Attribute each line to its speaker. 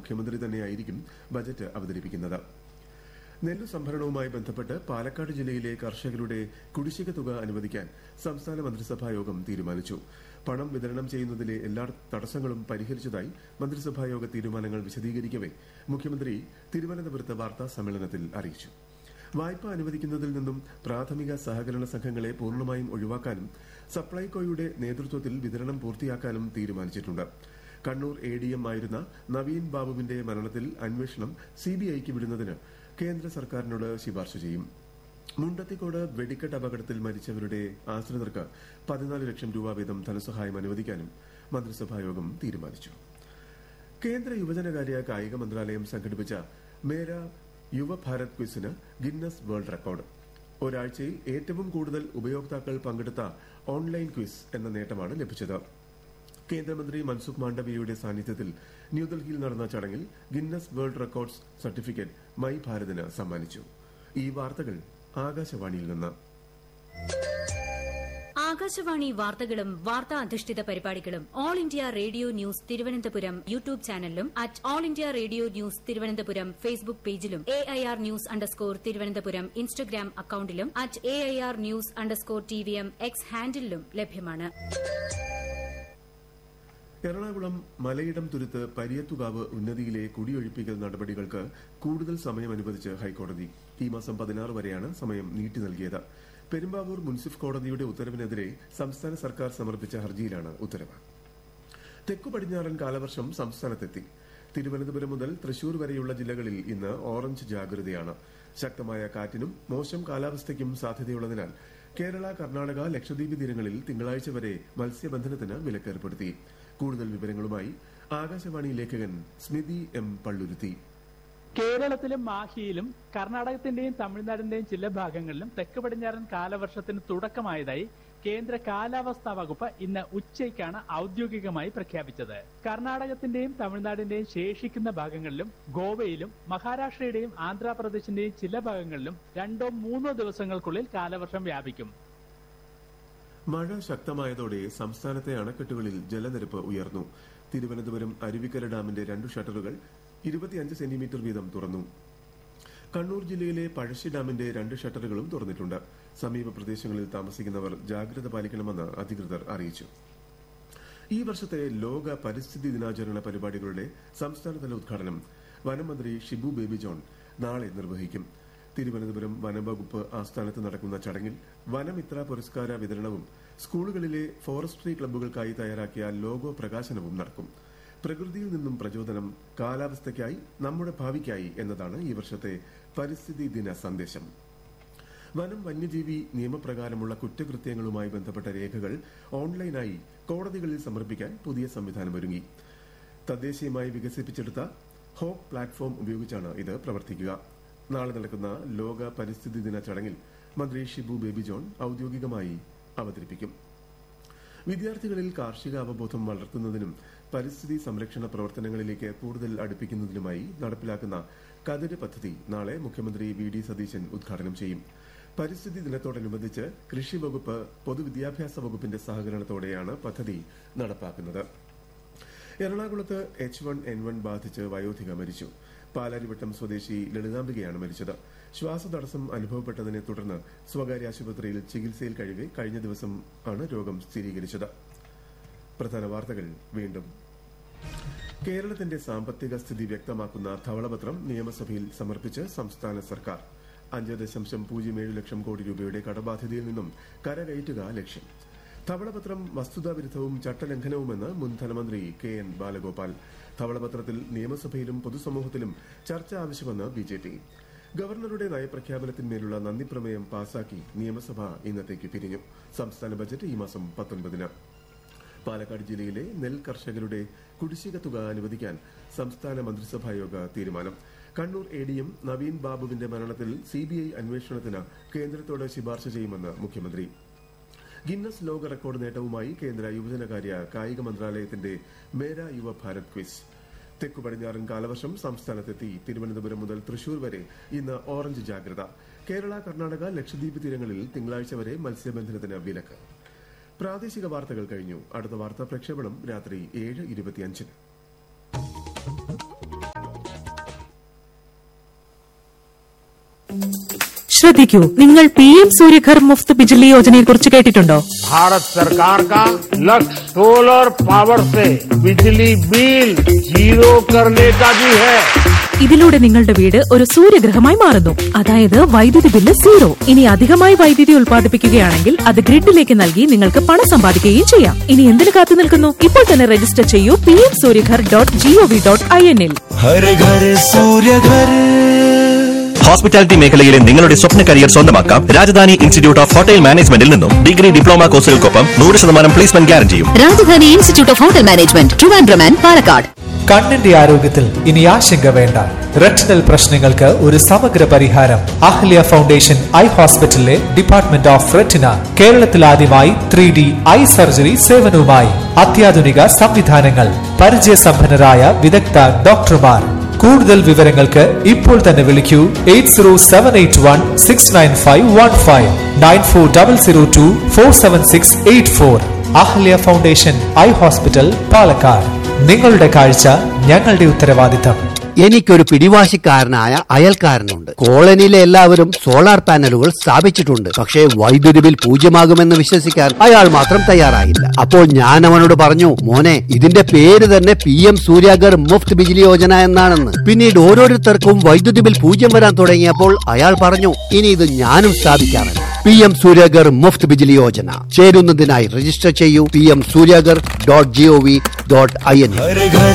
Speaker 1: മുഖ്യമന്ത്രി തന്നെയായിരിക്കും ബജറ്റ് അവതരിപ്പിക്കുന്നത് നെല്ലു സംഭരണവുമായി ബന്ധപ്പെട്ട് പാലക്കാട് ജില്ലയിലെ കർഷകരുടെ കുടിശ്ശിക തുക അനുവദിക്കാൻ സംസ്ഥാന മന്ത്രിസഭാ യോഗം തീരുമാനിച്ചു പണം വിതരണം ചെയ്യുന്നതിലെ എല്ലാ തടസ്സങ്ങളും പരിഹരിച്ചതായി മന്ത്രിസഭാ യോഗ തീരുമാനങ്ങൾ വിശദീകരിക്കവെ മുഖ്യമന്ത്രി തിരുവനന്തപുരത്ത് വാർത്താ സമ്മേളനത്തിൽ അറിയിച്ചു വായ്പ അനുവദിക്കുന്നതിൽ നിന്നും പ്രാഥമിക സഹകരണ സംഘങ്ങളെ പൂർണ്ണമായും ഒഴിവാക്കാനും സപ്ലൈകോയുടെ നേതൃത്വത്തിൽ വിതരണം പൂർത്തിയാക്കാനും തീരുമാനിച്ചിട്ടുണ്ട് കണ്ണൂർ എ ഡി എം ആയിരുന്ന നവീൻ ബാബുവിന്റെ മരണത്തിൽ അന്വേഷണം സിബിഐക്ക് വിടുന്നതിന് കേന്ദ്ര സർക്കാരിനോട് ശുപാർശ ചെയ്യും മുണ്ടത്തിക്കോട് വെടിക്കെട്ട് അപകടത്തിൽ മരിച്ചവരുടെ ആശ്രിതർക്ക് പതിനാല് ലക്ഷം രൂപ വീതം ധനസഹായം അനുവദിക്കാനും മന്ത്രിസഭായോഗം തീരുമാനിച്ചു കേന്ദ്ര യുവജനകാര്യ കായിക മന്ത്രാലയം സംഘടിപ്പിച്ച മേര യുവഭാരത് ക്വിസിന് ഗിന്നസ് വേൾഡ് റെക്കോർഡ് ഒരാഴ്ചയിൽ ഏറ്റവും കൂടുതൽ ഉപയോക്താക്കൾ പങ്കെടുത്ത ഓൺലൈൻ ക്വിസ് എന്ന നേട്ടമാണ് ലഭിച്ചത് കേന്ദ്രമന്ത്രി മൻസുഖ് മാണ്ഡവ്യയുടെ സാന്നിധ്യത്തിൽ ന്യൂഡൽഹിയിൽ നടന്ന ചടങ്ങിൽ Guinness world records certificate my ഭാരതിന് സമ്മാനിച്ചു ഈ വാർത്തകൾ ആകാശവാണിയിൽ നിന്ന്
Speaker 2: ആകാശവാണി വാർത്തകളും വാർത്താ അധിഷ്ഠിത പരിപാടികളും all India radio news Thiruvananthapuram YouTube ചാനലിലും at all India radio news Thiruvananthapuram Facebook പേജിലും A I R news underscore Thiruvananthapuram Instagram അക്കൌണ്ടിലും at A I R news underscore T V M X ഹാൻഡിലും ലഭ്യമാണ്
Speaker 1: എറണാകുളം മലയിടം തുരുത്ത് പരിയത്തുകാവ് ഉന്നതിയിലെ കുടിയൊഴിപ്പിക്കൽ നടപടികൾക്ക് കൂടുതൽ സമയം അനുവദിച്ച് ഹൈക്കോടതി ഈ മാസം പതിനാറ് വരെയാണ് സമയം നീട്ടി നൽകിയത് പെരുമ്പാവൂർ മുൻസിഫ് കോടതിയുടെ ഉത്തരവിനെതിരെ സംസ്ഥാന സർക്കാർ സമർപ്പിച്ച ഹർജിയിലാണ് ഉത്തരവ് തെക്കു പടിഞ്ഞാറൻ കാലവർഷം സംസ്ഥാനത്തെത്തി തിരുവനന്തപുരം മുതൽ തൃശൂർ വരെയുള്ള ജില്ലകളിൽ ഇന്ന് ഓറഞ്ച് ജാഗ്രതയാണ് ശക്തമായ കാറ്റിനും മോശം കാലാവസ്ഥയ്ക്കും സാധ്യതയുള്ളതിനാൽ കേരള കർണാടക ലക്ഷദ്വീപ് തീരങ്ങളിൽ തിങ്കളാഴ്ച വരെ മത്സ്യബന്ധനത്തിന് വിലക്കേർപ്പെടുത്തി കൂടുതൽ വിവരങ്ങളുമായി ആകാശവാണി ലേഖകൻ സ്മിതി എം പള്ളുരുത്തി
Speaker 3: കേരളത്തിലും മാഹിയിലും കർണാടകത്തിന്റെയും തമിഴ്നാടിന്റെയും ചില ഭാഗങ്ങളിലും തെക്ക് പടിഞ്ഞാറൻ കാലവർഷത്തിന് തുടക്കമായതായി കേന്ദ്ര കാലാവസ്ഥാ വകുപ്പ് ഇന്ന് ഉച്ചയ്ക്കാണ് ഔദ്യോഗികമായി പ്രഖ്യാപിച്ചത് കർണാടകത്തിന്റെയും തമിഴ്നാടിന്റെയും ശേഷിക്കുന്ന ഭാഗങ്ങളിലും ഗോവയിലും മഹാരാഷ്ട്രയുടെയും ആന്ധ്രാപ്രദേശിന്റെയും ചില ഭാഗങ്ങളിലും രണ്ടോ മൂന്നോ ദിവസങ്ങൾക്കുള്ളിൽ കാലവർഷം വ്യാപിക്കും
Speaker 1: മഴ ശക്തമായതോടെ സംസ്ഥാനത്തെ അണക്കെട്ടുകളിൽ ജലനിരപ്പ് ഉയർന്നു തിരുവനന്തപുരം അരുവിക്കര ഡാമിന്റെ രണ്ടു ഷട്ടറുകൾ ഇരുപത്തിയഞ്ച് സെന്റിമീറ്റർ വീതം തുറന്നു കണ്ണൂർ ജില്ലയിലെ പഴശ്ശി ഡാമിന്റെ രണ്ട് ഷട്ടറുകളും തുറന്നിട്ടുണ്ട് സമീപ പ്രദേശങ്ങളിൽ താമസിക്കുന്നവർ ജാഗ്രത പാലിക്കണമെന്ന് അധികൃതർ അറിയിച്ചു ഈ വർഷത്തെ ലോക പരിസ്ഥിതി ദിനാചരണ പരിപാടികളുടെ സംസ്ഥാനതല ഉദ്ഘാടനം വനമന്ത്രി ഷിബു ബേബി ജോൺ നാളെ നിർവഹിക്കും തിരുവനന്തപുരം വനംവകുപ്പ് ആസ്ഥാനത്ത് നടക്കുന്ന ചടങ്ങിൽ വനമിത്ര പുരസ്കാര വിതരണവും സ്കൂളുകളിലെ ഫോറസ്ട്രി ക്ലബ്ബുകൾക്കായി തയ്യാറാക്കിയ ലോഗോ പ്രകാശനവും നടക്കും പ്രകൃതിയിൽ നിന്നും പ്രചോദനം കാലാവസ്ഥയ്ക്കായി നമ്മുടെ ഭാവിക്കായി എന്നതാണ് ഈ വർഷത്തെ പരിസ്ഥിതി ദിന സന്ദേശം വനം വന്യജീവി നിയമപ്രകാരമുള്ള കുറ്റകൃത്യങ്ങളുമായി ബന്ധപ്പെട്ട രേഖകൾ ഓൺലൈനായി കോടതികളിൽ സമർപ്പിക്കാൻ പുതിയ സംവിധാനമൊരുങ്ങി തദ്ദേശീയമായി വികസിപ്പിച്ചെടുത്ത ഹോപ്പ് പ്ലാറ്റ്ഫോം ഉപയോഗിച്ചാണ് ഇത് പ്രവർത്തിക്കുക നാളെ നടക്കുന്ന ലോക പരിസ്ഥിതി ദിന ചടങ്ങിൽ മന്ത്രി ഷിബു ബേബി ജോൺ ഔദ്യോഗികമായി അവതരിപ്പിക്കും വിദ്യാർത്ഥികളിൽ കാർഷിക അവബോധം വളർത്തുന്നതിനും പരിസ്ഥിതി സംരക്ഷണ പ്രവർത്തനങ്ങളിലേക്ക് കൂടുതൽ അടുപ്പിക്കുന്നതിനുമായി നടപ്പിലാക്കുന്ന കതിര് പദ്ധതി നാളെ മുഖ്യമന്ത്രി വി ഡി സതീശൻ ഉദ്ഘാടനം ചെയ്യും പരിസ്ഥിതി ദിനത്തോടനുബന്ധിച്ച് കൃഷി വകുപ്പ് പൊതുവിദ്യാഭ്യാസ വകുപ്പിന്റെ സഹകരണത്തോടെയാണ് പദ്ധതി നടപ്പാക്കുന്നത് എറണാകുളത്ത് എച്ച് വൺ എൻ വൺ ബാധിച്ച് വയോധിക മരിച്ചു പാലാരിവട്ടം സ്വദേശി ലളിതാംബികയാണ് മരിച്ചത് ശ്വാസതടസ്സം അനുഭവപ്പെട്ടതിനെ തുടർന്ന് സ്വകാര്യ ആശുപത്രിയിൽ ചികിത്സയിൽ കഴിവെ കഴിഞ്ഞ ദിവസം ആണ് രോഗം സ്ഥിരീകരിച്ചത് പ്രധാന വാർത്തകൾ വീണ്ടും കേരളത്തിന്റെ സാമ്പത്തിക സ്ഥിതി വ്യക്തമാക്കുന്ന ധവളപത്രം നിയമസഭയിൽ സമർപ്പിച്ച് സംസ്ഥാന സർക്കാർ അഞ്ച് ദശാംശം പൂജ്യം ഏഴ് ലക്ഷം കോടി രൂപയുടെ കടബാധ്യതയിൽ നിന്നും കരകയറ്റുക ലക്ഷ്യം ധവളപത്രം വസ്തുതാവിരുദ്ധവും ചട്ടലംഘനവുമെന്ന് മുൻ ധനമന്ത്രി കെ എൻ ബാലഗോപാൽ ധവളപത്രത്തിൽ നിയമസഭയിലും പൊതുസമൂഹത്തിലും ചർച്ച ആവശ്യമെന്ന് ബി ജെ പി ഗവർണറുടെ നയപ്രഖ്യാപനത്തിന്മേലുള്ള നന്ദിപ്രമേയം പാസാക്കി നിയമസഭ ഇന്നത്തേക്ക് പിരിഞ്ഞു സംസ്ഥാന ബജറ്റ് ഈ മാസം പത്തൊൻപതിന് പാലക്കാട് ജില്ലയിലെ നെൽ കർഷകരുടെ കുടിശ്ശിക തുക അനുവദിക്കാൻ സംസ്ഥാന മന്ത്രിസഭായോഗ തീരുമാനം Kannur A D M Naveen ബാബുവിന്റെ മരണത്തിൽ സിബിഐ അന്വേഷണത്തിന് കേന്ദ്രത്തോട് ശുപാർശ ചെയ്യുമെന്ന് മുഖ്യമന്ത്രി ഗിന്നസ് ലോക റെക്കോർഡ് നേട്ടവുമായി കേന്ദ്ര യുവജനകാര്യ കായിക മന്ത്രാലയത്തിന്റെ മേര യുവ ഭാരത് ക്വിസ് തെക്കു പടിഞ്ഞാറൻ കാലവർഷം സംസ്ഥാനത്തെത്തി തിരുവനന്തപുരം മുതൽ തൃശൂർ വരെ ഇന്ന് ഓറഞ്ച് ജാഗ്രത കേരള കർണാടക ലക്ഷദ്വീപ് തീരങ്ങളിൽ തിങ്കളാഴ്ച വരെ മത്സ്യബന്ധനത്തിന് വിലക്ക് പ്രാദേശിക വാർത്തകൾ കഴിഞ്ഞു അടുത്ത വാർത്താ പ്രക്ഷേപണം രാത്രി ഏഴ് ഇരുപത്തിയഞ്ചിന്
Speaker 4: ശ്രദ്ധിക്കൂ നിങ്ങൾ പി എം സൂര്യഘർ മുഫ്ത് ബിജ്ലി യോജനയെ കുറിച്ച് കേട്ടിട്ടുണ്ടോ
Speaker 5: भारत सरकार का लक्ष्य सोलर पावर से बिजली बिल जीरो करने का भी है
Speaker 4: ഇതിലൂടെ നിങ്ങളുടെ വീട് ഒരു സൂര്യഗ്രഹമായി മാറുന്നു അതായത് വൈദ്യുതി ബില്ല് സീറോ ഇനി അധികമായി വൈദ്യുതി ഉൽപ്പാദിപ്പിക്കുകയാണെങ്കിൽ അത് ഗ്രിഡിലേക്ക് നൽകി നിങ്ങൾക്ക് പണം സമ്പാദിക്കുകയും ചെയ്യാം ഇനി എന്തിനു കാത്തു നിൽക്കുന്നു ഇപ്പോൾ തന്നെ രജിസ്റ്റർ ചെയ്യൂ P M Surya Ghar dot G O V dot I N ഇൽ
Speaker 6: हर घर सूर्य घर
Speaker 7: ഹോസ്പിറ്റാലിറ്റി മേഖലയിലെ നിങ്ങളുടെ സ്വപ്ന കരിയർ സ്വന്തമാക്കാം രാജധാനി ഇൻസ്റ്റിറ്റ്യൂട്ട് ഓഫ് ഹോട്ടൽ മാനേജ്മെന്റിൽ നിന്നും ഡിഗ്രി ഡിപ്ലോമ കോഴ്സുകൾക്കൊപ്പം നൂറ് ശതമാനം പ്ലേസ്മെന്റ് ഗ്യാരണ്ടിയും
Speaker 8: Rajadhani institute of hotel management Trivandrum and Palakkad
Speaker 9: കണ്ണിന്റെ ആരോഗ്യത്തിൽ ഇനി ആശങ്ക വേണ്ട റെറ്റിനൽ പ്രശ്നങ്ങൾക്ക് ഒരു സമഗ്ര പരിഹാരം അഹ്ല്യ ഫൗണ്ടേഷൻ ഐ ഹോസ്പിറ്റലിലെ ഡിപ്പാർട്ട്മെന്റ് ഓഫ് റെറ്റിന കേരളത്തിൽ ആദ്യമായി ത്രീ ഡി ഐ സർജറി സേവനവുമായി അത്യാധുനിക സംവിധാനങ്ങൾ പരിചയസമ്പന്നരായ വിദഗ്ധ ഡോക്ടർമാർ കൂടുതൽ വിവരങ്ങൾക്ക് ഇപ്പോൾ തന്നെ വിളിക്കൂ eight zero seven eight one six nine five one five nine four double zero two four seven six eight four Ahalya foundation eye hospital Palakkad നിങ്ങളുടെ കാഴ്ച ഞങ്ങളുടെ ഉത്തരവാദിത്തം
Speaker 10: എനിക്കൊരു പിടിവാശിക്കാരനായ അയൽക്കാരനുണ്ട് കോളനിയിലെ എല്ലാവരും സോളാർ പാനലുകൾ സ്ഥാപിച്ചിട്ടുണ്ട് പക്ഷേ വൈദ്യുതി ബിൽ പൂജ്യമാകുമെന്ന് വിശ്വസിക്കാൻ അയാൾ മാത്രം തയ്യാറായില്ല അപ്പോൾ ഞാൻ അവനോട് പറഞ്ഞു മോനെ ഇതിന്റെ പേര് തന്നെ പി എം സൂര്യാഗർ മുഫ്ത് ബിജിലി യോജന എന്നാണെന്ന് പിന്നീട് ഓരോരുത്തർക്കും വൈദ്യുതി ബിൽ പൂജ്യം വരാൻ തുടങ്ങിയപ്പോൾ അയാൾ പറഞ്ഞു ഇനി ഇത് ഞാനും സ്ഥാപിക്കാമെന്ന് P M സൂര്യാഗർ Muft Bijli Yojana ചേരുന്നതിനായി register ചെയ്യൂ P M സൂര്യാഗർ dot G O V dot I N
Speaker 6: हर घर